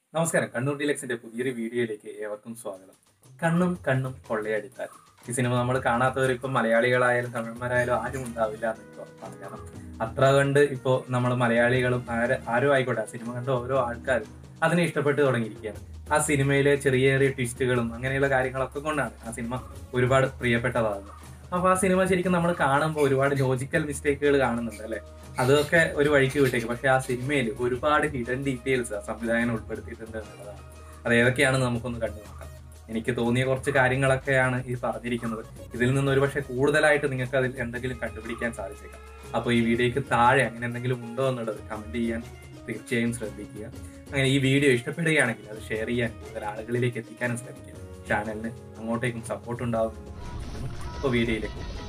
നമസ്കാരം കണ്ണൂർ ഡിലക്സിന്റെ പുതിയൊരു വീഡിയോയിലേക്ക് ഏവർക്കും സ്വാഗതം കണ്ണും കണ്ണും കൊള്ളയടിത്താൽ ഈ സിനിമ നമ്മൾ കാണാത്തവർ ഇപ്പം മലയാളികളായാലും തമിഴന്മാരായാലും ആരും ഉണ്ടാവില്ല എന്ന് എനിക്ക് ഉറപ്പാണ് കാരണം അത്ര കണ്ട് ഇപ്പോൾ നമ്മൾ മലയാളികളും ആര് ആരും ആയിക്കോട്ടെ ആ സിനിമ കണ്ട ഓരോ ആൾക്കാരും അതിനെ ഇഷ്ടപ്പെട്ട് തുടങ്ങിയിരിക്കുകയാണ് ആ സിനിമയിലെ ചെറിയ ചെറിയ ട്വിസ്റ്റുകളും അങ്ങനെയുള്ള കാര്യങ്ങളൊക്കെ കൊണ്ടാണ് ആ സിനിമ ഒരുപാട് പ്രിയപ്പെട്ടതാകുന്നത് അപ്പൊ ആ സിനിമ ശരിക്കും നമ്മൾ കാണുമ്പോൾ ഒരുപാട് ലോജിക്കൽ മിസ്റ്റേക്കുകൾ കാണുന്നുണ്ട് അല്ലെ അതൊക്കെ ഒരു വഴിക്ക് വിട്ടേക്ക് പക്ഷെ ആ സിനിമയിൽ ഒരുപാട് ഹിഡൻ ഡീറ്റെയിൽസ് ആ സംവിധായകൻ ഉൾപ്പെടുത്തിയിട്ടുണ്ട് എന്നുള്ളതാണ് അത് ഏതൊക്കെയാണെന്ന് നമുക്കൊന്ന് കണ്ടു നോക്കാം എനിക്ക് തോന്നിയ കുറച്ച് കാര്യങ്ങളൊക്കെയാണ് ഈ പറഞ്ഞിരിക്കുന്നത് ഇതിൽ നിന്ന് ഒരുപക്ഷെ കൂടുതലായിട്ട് നിങ്ങൾക്ക് അതിൽ എന്തെങ്കിലും കണ്ടുപിടിക്കാൻ സാധിച്ചേക്കാം അപ്പോൾ ഈ വീഡിയോയ്ക്ക് താഴെ അങ്ങനെ എന്തെങ്കിലും ഉണ്ടോ എന്നുള്ളത് കമന്റ് ചെയ്യാൻ തീർച്ചയായും ശ്രദ്ധിക്കുക അങ്ങനെ ഈ വീഡിയോ ഇഷ്ടപ്പെടുകയാണെങ്കിൽ അത് ഷെയർ ചെയ്യാൻ കൂടുതൽ ആളുകളിലേക്ക് എത്തിക്കാനും ശ്രമിക്കുക ചാനലിന് അങ്ങോട്ടേക്കും സപ്പോർട്ട് ഉണ്ടാവും അപ്പോൾ വീഡിയോയിലേക്ക് പോകാം.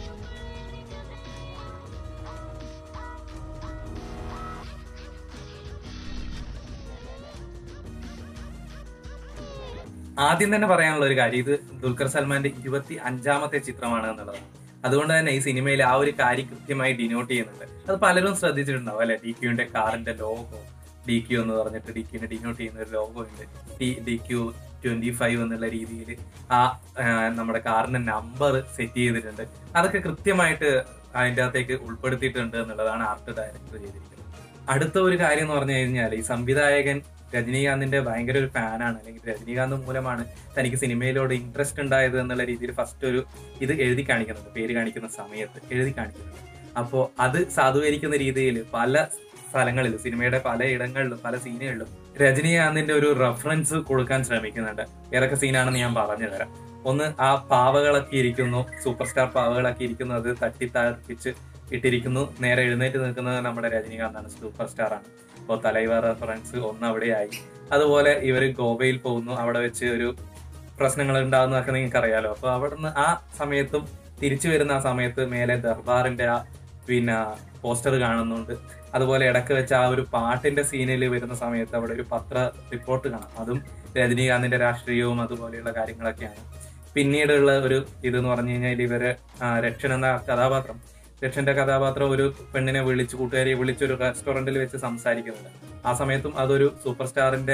ആദ്യം തന്നെ പറയാനുള്ള ഒരു കാര്യം ഇത് ദുൽഖർ സൽമാന്റെ ഇരുപത്തി അഞ്ചാമത്തെ ചിത്രമാണ് എന്നുള്ളതാണ് അതുകൊണ്ട് തന്നെ ഈ സിനിമയിൽ ആ ഒരു കാര്യം കൃത്യമായി ഡിനോട്ട് ചെയ്യുന്നുണ്ട് അത് പലരും ശ്രദ്ധിച്ചിട്ടുണ്ടാവും അല്ലെ ഡി ക്യൂന്റെ കാറിന്റെ ലോഗോ ഡി ക്യൂ എന്ന് പറഞ്ഞിട്ട് ഡി ക്യൂനെ ഡിനോട്ട് ചെയ്യുന്ന ഒരു ലോഗോ ഉണ്ട് D D Q twenty five എന്നുള്ള രീതിയിൽ ആ ആ, നമ്മുടെ കാറിന്റെ നമ്പർ സെറ്റ് ചെയ്തിട്ടുണ്ട് അതൊക്കെ കൃത്യമായിട്ട് അതിൻ്റെ അകത്തേക്ക് ഉൾപ്പെടുത്തിയിട്ടുണ്ട് എന്നുള്ളതാണ് ആർട്ട് ഡയറക്ടർ ചെയ്തിരിക്കുന്നത് അടുത്ത ഒരു കാര്യം എന്ന് പറഞ്ഞു കഴിഞ്ഞാൽ ഈ സംവിധായകൻ രജനീകാന്തിന്റെ ഭയങ്കര ഒരു ഫാനാണ് അല്ലെങ്കിൽ രജനീകാന്ത് മൂലമാണ് തനിക്ക് സിനിമയിലോട് ഇൻട്രസ്റ്റ് ഉണ്ടായത് എന്നുള്ള രീതിയിൽ ഫസ്റ്റ് ഒരു ഇത് എഴുതി കാണിക്കുന്നുണ്ട് പേര് കാണിക്കുന്ന സമയത്ത് എഴുതി കാണിക്കുന്നുണ്ട് അപ്പോൾ അത് സാധൂകരിക്കുന്ന രീതിയിൽ പല സ്ഥലങ്ങളിൽ സിനിമയുടെ പല ഇടങ്ങളിലും പല സീനുകളിലും രജനീകാന്തിന്റെ ഒരു റെഫറൻസ് കൊടുക്കാൻ ശ്രമിക്കുന്നുണ്ട് ഏതൊക്കെ സീനാണെന്ന് ഞാൻ പറഞ്ഞു തരാം ഒന്ന് ആ പാവകളൊക്കെ ഇരിക്കുന്നു സൂപ്പർ സ്റ്റാർ പാവകളൊക്കെ ഇരിക്കുന്നു അത് തട്ടിത്താഴ്പ്പിച്ച് ഇട്ടിരിക്കുന്നു നേരെ എഴുന്നേറ്റ് നിൽക്കുന്നത് നമ്മുടെ രജനീകാന്താണ് സൂപ്പർ സ്റ്റാർ ആണ് അപ്പോൾ തലൈവർ റെഫറൻസ് ഒന്ന് അവിടെയായി അതുപോലെ ഇവർ ഗോവയിൽ പോകുന്നു അവിടെ വെച്ച് ഒരു പ്രശ്നങ്ങൾ ഉണ്ടാകുന്നതൊക്കെ നിങ്ങൾക്ക് അറിയാലോ അപ്പൊ അവിടുന്ന് ആ സമയത്തും തിരിച്ചു വരുന്ന ആ സമയത്ത് മേലെ ദർബാറിന്റെ ആ പിന്നെ പോസ്റ്റർ കാണുന്നുണ്ട് അതുപോലെ ഇടക്ക് വെച്ച് ആ ഒരു പാട്ടിന്റെ സീനിൽ വരുന്ന സമയത്ത് അവിടെ ഒരു പത്ര റിപ്പോർട്ട് കാണാം അതും രജനീകാന്തിന്റെ രാഷ്ട്രീയവും അതുപോലെയുള്ള കാര്യങ്ങളൊക്കെയാണ് പിന്നീടുള്ള ഒരു ഇതെന്ന് പറഞ്ഞു കഴിഞ്ഞാൽ ഇവര് ആ, രക്ഷൻ എന്ന കഥാപാത്രം രക്ഷന്റെ കഥാപാത്രം ഒരു പെണ്ണിനെ വിളിച്ച് കൂട്ടുകാരിയെ വിളിച്ച് ഒരു റെസ്റ്റോറന്റിൽ വെച്ച് സംസാരിക്കുന്നുണ്ട് ആ സമയത്തും അതൊരു സൂപ്പർ സ്റ്റാറിന്റെ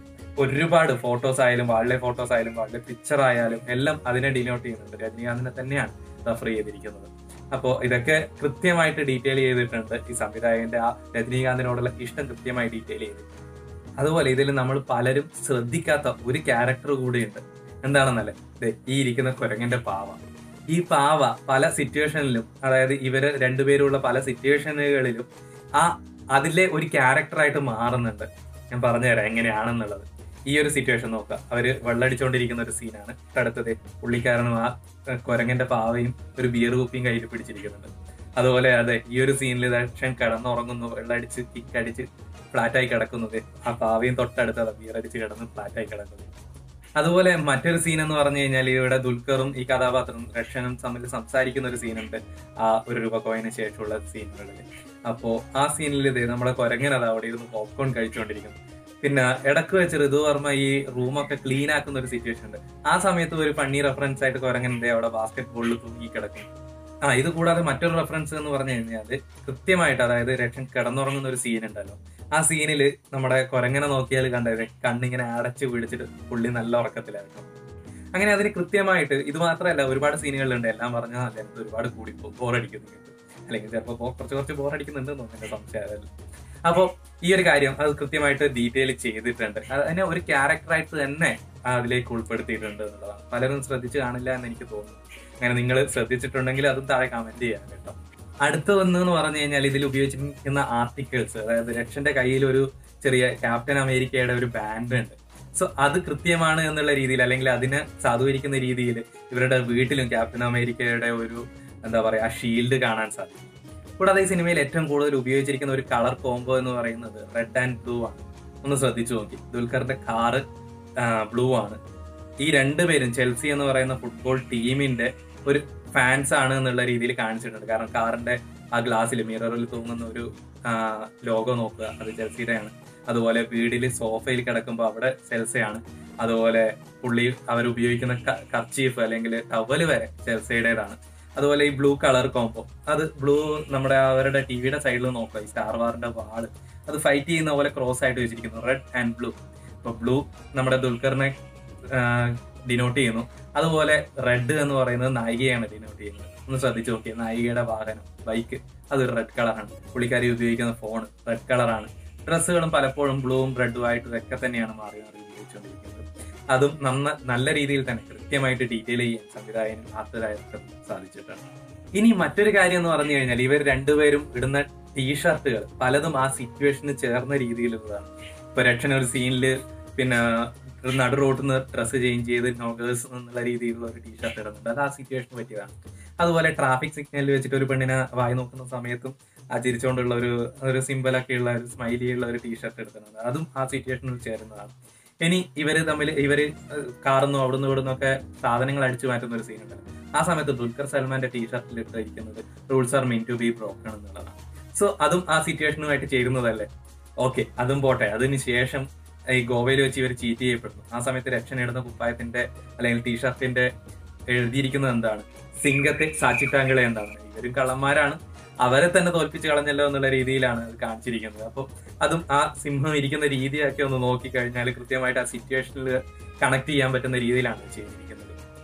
ഒരുപാട് ഫോട്ടോസ് ആയാലും വാളിലെ ഫോട്ടോസ് ആയാലും വാളിലെ പിക്ചർ ആയാലും എല്ലാം അതിനെ ഡിനോട്ട് ചെയ്യുന്നുണ്ട് രജനീകാന്തിനെ തന്നെയാണ് റെഫർ ചെയ്തിരിക്കുന്നത് അപ്പോൾ ഇതൊക്കെ കൃത്യമായിട്ട് ഡീറ്റെയിൽ ചെയ്തിട്ടുണ്ട് ഈ സംവിധായകന്റെ ആ രജനീകാന്തിനോടുള്ള ഇഷ്ടം കൃത്യമായി ഡീറ്റെയിൽ ചെയ്തിട്ടുണ്ട് അതുപോലെ ഇതിൽ നമ്മൾ പലരും ശ്രദ്ധിക്കാത്ത ഒരു ക്യാരക്ടർ കൂടിയുണ്ട് എന്താണെന്നല്ലേ ദേ ഈ ഇരിക്കുന്ന കുരങ്ങന്റെ പാവ ഈ പാവ പല സിറ്റുവേഷനിലും അതായത് ഇവര് രണ്ടുപേരുള്ള പല സിറ്റുവേഷനുകളിലും ആ അതിലെ ഒരു ക്യാരക്ടറായിട്ട് മാറുന്നുണ്ട് ഞാൻ പറഞ്ഞുതരാം എങ്ങനെയാണെന്നുള്ളത് ഈ ഒരു സിറ്റുവേഷൻ നോക്കുക അവര് വെള്ളടിച്ചുകൊണ്ടിരിക്കുന്ന ഒരു സീനാണ് അടുത്തത് പുള്ളിക്കാരനും ആ ഏഹ്, കുരങ്ങന്റെ പാവയും ഒരു ബിയർ കുപ്പിയും കയ്യിൽ പിടിച്ചിരിക്കുന്നുണ്ട് അതുപോലെ അതെ ഈ ഒരു സീനിൽ ദക്ഷൻ കിടന്നുറങ്ങുന്നു വെള്ളടിച്ച് കിക്കടിച്ച് ഫ്ലാറ്റായി കിടക്കുന്നത് ആ പാവയും തൊട്ടടുത്തത് ബിയർ അടിച്ച് കിടന്ന് ഫ്ലാറ്റായി കിടക്കുന്നത് അതുപോലെ മറ്റൊരു സീൻ എന്ന് പറഞ്ഞു കഴിഞ്ഞാൽ ഇവിടെ ദുൽഖറും ഈ കഥാപാത്രം റഷ്യനും തമ്മിൽ സംസാരിക്കുന്ന ഒരു സീനുണ്ട് ആ ഒരു രൂപ കോയിന് ശേഷമുള്ള സീനുകളിൽ അപ്പോ ആ സീനിൽ ഇതേ നമ്മുടെ കുരങ്ങനത് അവിടെ ഇരുന്ന് പോപ്കോൺ കഴിച്ചുകൊണ്ടിരിക്കുന്നു പിന്നെ ഇടക്ക് വെച്ച് ഋതു വർമ്മ ഈ റൂമൊക്കെ ക്ലീൻ ആക്കുന്ന ഒരു സിറ്റുവേഷൻ ഉണ്ട് ആ സമയത്ത് ഒരു ഫണ്ണി റെഫറൻസ് ആയിട്ട് കുരങ്ങന്റെ അവിടെ ബാസ്കറ്റ് ബോളിൽ തൂങ്ങി കിടക്കും ആ ഇത് കൂടാതെ മറ്റൊരു റെഫറൻസ് എന്ന് പറഞ്ഞു കഴിഞ്ഞാൽ കൃത്യമായിട്ട് അതായത് രക്ഷൻ കിടന്നുറങ്ങുന്ന ഒരു സീൻ ഉണ്ടല്ലോ ആ സീനിൽ നമ്മുടെ കുരങ്ങനെ നോക്കിയാൽ കണ്ടത് കണ്ണിങ്ങനെ അടച്ചു പിടിച്ചിട്ട് പുള്ളി നല്ല ഉറക്കത്തിലായിരുന്നു അങ്ങനെ അതിന് കൃത്യമായിട്ട് ഇത് മാത്രമല്ല ഒരുപാട് സീനുകളുണ്ട് എല്ലാം പറഞ്ഞാൽ അതിനകത്ത് ഒരുപാട് കൂടി ബോറടിക്കുന്നു അല്ലെങ്കിൽ ചിലപ്പോൾ കുറച്ച് കുറച്ച് ബോറടിക്കുന്നുണ്ട് തോന്നുന്നു സംശയം അതല്ല അപ്പോൾ ഈ ഒരു കാര്യം അത് കൃത്യമായിട്ട് ഡീറ്റെയിൽ ചെയ്തിട്ടുണ്ട് അതിനെ ഒരു ക്യാരക്ടറായിട്ട് തന്നെ അതിലേക്ക് ഉൾപ്പെടുത്തിയിട്ടുണ്ട് എന്നുള്ളതാണ് പലരും ശ്രദ്ധിച്ചു കാണില്ല എന്ന് എനിക്ക് തോന്നുന്നു അങ്ങനെ നിങ്ങൾ ശ്രദ്ധിച്ചിട്ടുണ്ടെങ്കിൽ അതും താഴെ കമന്റ് ചെയ്യാൻ കേട്ടോ അടുത്ത ഒന്ന് എന്ന് പറഞ്ഞു കഴിഞ്ഞാൽ ഇതിൽ ഉപയോഗിച്ചിരിക്കുന്ന ആർട്ടിക്കിൾസ് അതായത് രക്ഷന്റെ കയ്യിൽ ഒരു ചെറിയ ക്യാപ്റ്റൻ അമേരിക്കയുടെ ഒരു ബാൻഡ് ഉണ്ട് സോ അത് കൃത്യമാണ് എന്നുള്ള രീതിയിൽ അല്ലെങ്കിൽ അതിനെ സാധൂകരിക്കുന്ന രീതിയിൽ ഇവരുടെ വീട്ടിലും ക്യാപ്റ്റൻ അമേരിക്കയുടെ ഒരു എന്താ പറയാ ഷീൽഡ് കാണാൻ സാധിക്കും കൂടാതെ ഈ സിനിമയിൽ ഏറ്റവും കൂടുതൽ ഉപയോഗിച്ചിരിക്കുന്ന ഒരു കളർ കോംബോ എന്ന് പറയുന്നത് റെഡ് ആൻഡ് ബ്ലൂ ആണ് ഒന്ന് ശ്രദ്ധിച്ചു നോക്കി ദുൽഖറിന്റെ കാറ് ബ്ലൂ ആണ് ഈ രണ്ടുപേരും ചെൽസി എന്ന് പറയുന്ന ഫുട്ബോൾ ടീമിന്റെ ഒരു ഫാൻസ് ആണ് എന്നുള്ള രീതിയിൽ കാണിച്ചിട്ടുണ്ട് കാരണം കാറിന്റെ ആ ഗ്ലാസ്സിൽ മിററിൽ തൂങ്ങുന്ന ഒരു ലോഗോ നോക്കുക അത് ചെൽസിയുടെയാണ് അതുപോലെ വീടിൽ സോഫയിൽ കിടക്കുമ്പോൾ അവിടെ സെൽസയാണ് അതുപോലെ പുള്ളി അവർ ഉപയോഗിക്കുന്ന കർച്ചീഫ് അല്ലെങ്കിൽ ടവല് വരെ ചെൽസയുടേതാണ് അതുപോലെ ഈ ബ്ലൂ കളർ കോംബോ അത് ബ്ലൂ നമ്മുടെ അവരുടെ ടിവിയുടെ സൈഡിൽ നോക്കുക ഈ സ്റ്റാർ വാറിന്റെ വാള് അത് ഫൈറ്റ് ചെയ്യുന്ന പോലെ ക്രോസ് ആയിട്ട് വെച്ചിരിക്കുന്നു റെഡ് ആൻഡ് ബ്ലൂ ഇപ്പൊ ബ്ലൂ നമ്മുടെ ദുൽഖറിനെ ഡിനോട്ട് ചെയ്യുന്നു അതുപോലെ റെഡ് എന്ന് പറയുന്നത് നായികയാണ് ഡിനോട്ട് ചെയ്യുന്നത് ഒന്ന് ശ്രദ്ധിച്ചു നോക്കിയേ നായികയുടെ വാഹനം ബൈക്ക് അതൊരു റെഡ് കളറാണ് പുള്ളിക്കാരി ഉപയോഗിക്കുന്ന ഫോൺ റെഡ് കളറാണ് ഡ്രസ്സുകളും പലപ്പോഴും ബ്ലൂവും റെഡും ആയിട്ട് ഇതൊക്കെ തന്നെയാണ് മാറി മാറി ഉപയോഗിച്ചുകൊണ്ടിരിക്കുന്നത് അതും നന്ന നല്ല രീതിയിൽ തന്നെ കൃത്യമായിട്ട് ഡീറ്റെയിൽ ചെയ്യാൻ സംവിധായകനും ആർട്ട് ഡയറക്ടറും സാധിച്ചിട്ടുണ്ട് ഇനി മറ്റൊരു കാര്യം എന്ന് പറഞ്ഞു കഴിഞ്ഞാൽ ഇവർ രണ്ടുപേരും ഇടുന്ന ടീഷർട്ടുകൾ പലതും ആ സിറ്റുവേഷന് ചേർന്ന രീതിയിലുള്ളതാണ് ഇപ്പൊ രക്ഷണ ഒരു സീനില് പിന്നെ ഒരു നടു റോട്ടിൽ നിന്ന് ഡ്രസ്സ് ചേഞ്ച് ചെയ്ത് നോഗേഴ്സ് എന്നുള്ള രീതിയിലുള്ള ഒരു ടീഷർട്ട് ഇടുന്നുണ്ട് അത് ആ സിറ്റുവേഷന് പറ്റിയതാണ് അതുപോലെ ട്രാഫിക് സിഗ്നലിൽ വെച്ചിട്ട് ഒരു പെണ്ണിനെ വായി നോക്കുന്ന സമയത്തും ആ ചിരിച്ചുകൊണ്ടുള്ള ഒരു ഒരു സിമ്പിളൊക്കെ ഉള്ള ഒരു സ്മൈലി ഉള്ള ഒരു ടീഷർട്ട് എടുക്കുന്നുണ്ട് അതും ആ സിറ്റുവേഷനിൽ ചേരുന്നതാണ് ഇനി ഇവര് തമ്മിൽ ഇവര് കാർന്നും അവിടുന്ന് ഇവിടുന്ന് ഒക്കെ സാധനങ്ങൾ അടിച്ചു മാറ്റുന്ന ഒരു സീൻ ഉണ്ടല്ലോ ആ സമയത്ത് ദുൽഖർ സൽമാന്റെ ടീഷർട്ടിൽ ഇട്ടിരിക്കുന്നത് rules are mean to be broken എന്നുള്ളതാണ് സോ അതും ആ സിറ്റുവേഷനുമായിട്ട് ചേരുന്നതല്ലേ ഓക്കെ അതും പോട്ടെ അതിന് ശേഷം ഈ ഗോവയിൽ വെച്ച് ഇവർ ചീറ്റ് ചെയ്യപ്പെടുന്നു ആ സമയത്ത് രക്ഷ നേടുന്ന കുപ്പായത്തിന്റെ അല്ലെങ്കിൽ ടീഷർട്ടിന്റെ എഴുതിയിരിക്കുന്നത് എന്താണ് സിംഗത്തെ സാച്ചിട്ടാങ്കളെ എന്താണ് ഇവരും കള്ളന്മാരാണ് അവരെ തന്നെ തോൽപ്പിച്ച് കളഞ്ഞല്ലോ എന്നുള്ള രീതിയിലാണ് അത് കാണിച്ചിരിക്കുന്നത് അപ്പോൾ അതും ആ സിംഹം ഇരിക്കുന്ന രീതിയൊക്കെ ഒന്ന് നോക്കിക്കഴിഞ്ഞാൽ കൃത്യമായിട്ട് ആ സിറ്റുവേഷനിൽ കണക്ട് ചെയ്യാൻ പറ്റുന്ന രീതിയിലാണ് ഇത് ചെയ്തിരിക്കുന്നത്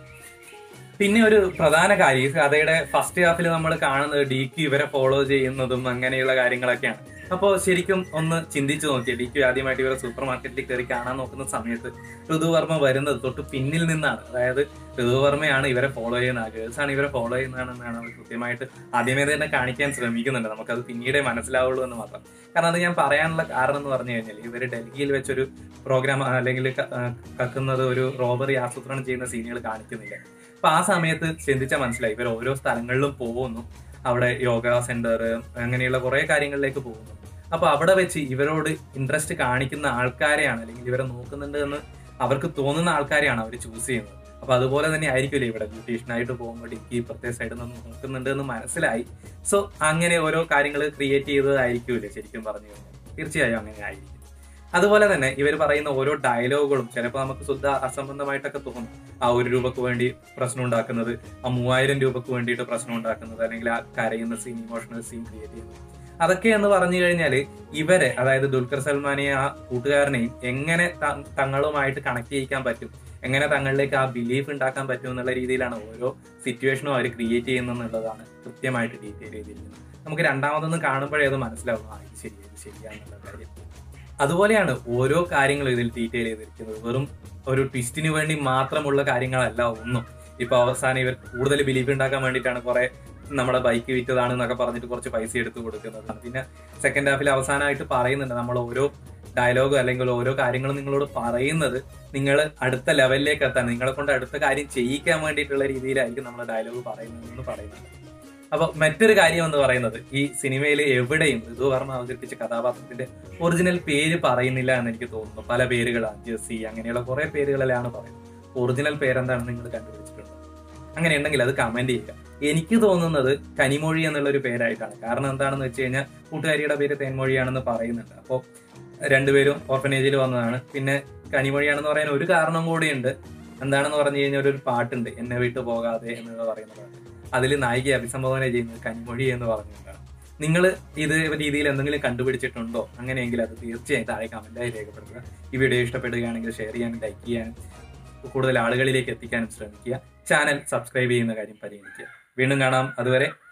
പിന്നെ ഒരു പ്രധാന കാര്യം ഈ കഥയുടെ ഫസ്റ്റ് ഹാഫിൽ നമ്മൾ കാണുന്നത് ഡി ക്യു ഇവരെ ഫോളോ ചെയ്യുന്നതും അങ്ങനെയുള്ള കാര്യങ്ങളൊക്കെയാണ് അപ്പോൾ ശരിക്കും ഒന്ന് ചിന്തിച്ചു നോക്കിയ ഡി ക്യു ആദ്യമായിട്ട് ഇവരെ സൂപ്പർ മാർക്കറ്റിൽ കയറി കാണാൻ നോക്കുന്ന സമയത്ത് ഋതുവർമ്മ വരുന്നത് തൊട്ട് പിന്നിൽ നിന്നാണ് അതായത് ഋതുവർമ്മയാണ് ഇവരെ ഫോളോ ചെയ്യുന്ന ഗേൾസ് ആണ് ഇവരെ ഫോളോ ചെയ്യുന്നതാണെന്നാണ് അവർ കൃത്യമായിട്ട് ആദ്യമേ തന്നെ കണിക്കാൻ ശ്രമിക്കുന്നുണ്ട് നമുക്കത് പിന്നീടേ മനസ്സിലാവുള്ളൂ എന്ന് മാത്രം കാരണം അത് ഞാൻ പറയാനുള്ള കാരണം എന്ന് പറഞ്ഞു കഴിഞ്ഞാൽ ഇവർ ഡൽഹിയിൽ വെച്ചൊരു പ്രോഗ്രാം അല്ലെങ്കിൽ ക- ആ, കക്കുന്നത് ഒരു റോബറി ആസൂത്രണം ചെയ്യുന്ന സീനുകൾ കാണിക്കുന്നില്ല അപ്പൊ ആ സമയത്ത് ചിന്തിച്ചാൽ മനസ്സിലായി ഇവർ ഓരോ സ്ഥലങ്ങളിലും പോകുന്നു അവിടെ യോഗ സെന്റർ അങ്ങനെയുള്ള കുറെ കാര്യങ്ങളിലേക്ക് പോകുന്നു അപ്പൊ അവിടെ വെച്ച് ഇവരോട് ഇൻട്രസ്റ്റ് കാണിക്കുന്ന ആൾക്കാരെയാണ് അല്ലെങ്കിൽ ഇവരെ നോക്കുന്നുണ്ട് എന്ന് അവർക്ക് തോന്നുന്ന ആൾക്കാരെയാണ് അവർ ചൂസ് ചെയ്യുന്നത് അപ്പൊ അതുപോലെ തന്നെ ആയിരിക്കില്ലേ ഇവിടെ ബ്യൂട്ടീഷ്യനായിട്ട് പോകുമ്പോൾ ഡിക്കി പ്രത്യേക സൈഡിൽ നിന്ന് നോക്കുന്നുണ്ട് എന്ന് മനസ്സിലായി സോ അങ്ങനെ ഓരോ കാര്യങ്ങൾ ക്രിയേറ്റ് ചെയ്തതായിരിക്കൂലേ ശരിക്കും പറഞ്ഞു കഴിഞ്ഞാൽ തീർച്ചയായും അങ്ങനെ ആയിരിക്കും അതുപോലെ തന്നെ ഇവർ പറയുന്ന ഓരോ ഡയലോഗുകളും ചിലപ്പോൾ നമുക്ക് ശുദ്ധ അസംബന്ധമായിട്ടൊക്കെ തോന്നും ആ ഒരു രൂപക്ക് വേണ്ടി പ്രശ്നം ഉണ്ടാക്കുന്നത് ആ മൂവായിരം രൂപക്ക് വേണ്ടിയിട്ട് പ്രശ്നം ഉണ്ടാക്കുന്നത് അല്ലെങ്കിൽ ആ കരയുന്ന സീൻ ഇമോഷണൽ സീൻ ക്രിയേറ്റ് ചെയ്യുന്നത് അതൊക്കെ എന്ന് പറഞ്ഞു കഴിഞ്ഞാൽ ഇവരെ അതായത് ദുൽഖർ സൽമാനെയും ആ കൂട്ടുകാരനെയും എങ്ങനെ ത- തങ്ങളുമായിട്ട് കണക്ട് ചെയ്യിക്കാൻ പറ്റും എങ്ങനെ തങ്ങളിലേക്ക് ആ ബിലീഫ് ഉണ്ടാക്കാൻ പറ്റും എന്നുള്ള രീതിയിലാണ് ഓരോ സിറ്റുവേഷനും അവർ ക്രിയേറ്റ് ചെയ്യുന്നതെന്നുള്ളതാണ് കൃത്യമായിട്ട് ഡീറ്റെയിൽ ചെയ്തിരിക്കുന്നത് നമുക്ക് രണ്ടാമതൊന്നും കാണുമ്പോഴേ അത് മനസ്സിലാവും ആ ഇത് ശരി ഇത് ശരിയാന്നുള്ള കാര്യം അതുപോലെയാണ് ഓരോ കാര്യങ്ങളും ഇതിൽ ഡീറ്റെയിൽ ചെയ്തിരിക്കുന്നത് വെറും ഒരു ട്വിസ്റ്റിന് വേണ്ടി മാത്രമുള്ള കാര്യങ്ങളല്ല ഒന്നും ഇപ്പൊ അവസാനം ഇവർ കൂടുതൽ ബിലീഫ് ഉണ്ടാക്കാൻ വേണ്ടിയിട്ടാണ് കുറെ നമ്മുടെ ബൈക്ക് വിറ്റതാണ് എന്നൊക്കെ പറഞ്ഞിട്ട് കുറച്ച് പൈസ എടുത്ത് കൊടുക്കുന്നത് പിന്നെ സെക്കൻഡ് ഹാഫിൽ അവസാനമായിട്ട് പറയുന്നുണ്ട് നമ്മൾ ഓരോ ഡയലോഗ് അല്ലെങ്കിൽ ഓരോ കാര്യങ്ങളും നിങ്ങളോട് പറയുന്നത് നിങ്ങൾ അടുത്ത ലെവലിലേക്ക് എത്താൻ നിങ്ങളെ കൊണ്ട് അടുത്ത കാര്യം ചെയ്യിക്കാൻ വേണ്ടിയിട്ടുള്ള രീതിയിലായിരിക്കും നമ്മൾ ഡയലോഗ് പറയുന്നതെന്ന് പറയുന്നുണ്ട് അപ്പൊ മറ്റൊരു കാര്യം എന്ന് പറയുന്നത് ഈ സിനിമയിൽ എവിടെയും ഋതു വർമ്മ അവതരിപ്പിച്ച കഥാപാത്രത്തിന്റെ ഒറിജിനൽ പേര് പറയുന്നില്ല എന്ന് എനിക്ക് തോന്നുന്നു പല പേരുകളാണ് ജെസ്സി അങ്ങനെയുള്ള കുറെ പേരുകളിലാണ് പറയുന്നത് ഒറിജിനൽ പേരെന്താണെന്ന് നിങ്ങൾ കണ്ടുപിടിച്ചിട്ടുണ്ടോ അങ്ങനെ ഉണ്ടെങ്കിൽ അത് കമന്റ് ചെയ്യുക എനിക്ക് തോന്നുന്നത് കനിമൊഴി എന്നുള്ള ഒരു പേരായിട്ടാണ് കാരണം എന്താണെന്ന് വെച്ച് കഴിഞ്ഞാൽ കൂട്ടുകാരിയുടെ പേര് തേൻമൊഴിയാണെന്ന് പറയുന്നുണ്ട് അപ്പോൾ രണ്ടുപേരും ഓർഫനേജിൽ വന്നതാണ് പിന്നെ കനിമൊഴിയാണെന്ന് പറയാൻ ഒരു കാരണം കൂടിയുണ്ട് എന്താണെന്ന് പറഞ്ഞു കഴിഞ്ഞാൽ ഒരു പാട്ടുണ്ട് എന്നെ വിട്ടു പോകാതെ എന്ന് പറയുന്ന പാട്ട് അതിൽ നായികയെ അഭിസംബോധന ചെയ്യുന്നത് കനിമൊഴി എന്ന് പറഞ്ഞുകൊണ്ടാണ് നിങ്ങൾ ഇത് രീതിയിൽ എന്തെങ്കിലും കണ്ടുപിടിച്ചിട്ടുണ്ടോ അങ്ങനെയെങ്കിൽ അത് തീർച്ചയായും താഴെ കമന്റായി രേഖപ്പെടുത്തുക ഈ വീഡിയോ ഇഷ്ടപ്പെടുകയാണെങ്കിൽ ഷെയർ ചെയ്യാനും ലൈക്ക് ചെയ്യാനും കൂടുതൽ ആളുകളിലേക്ക് എത്തിക്കാനും ശ്രമിക്കുക ചാനൽ സബ്സ്ക്രൈബ് ചെയ്യുന്ന കാര്യം പരിഗണിക്കുക വീണ്ടും കാണാം അതുവരെ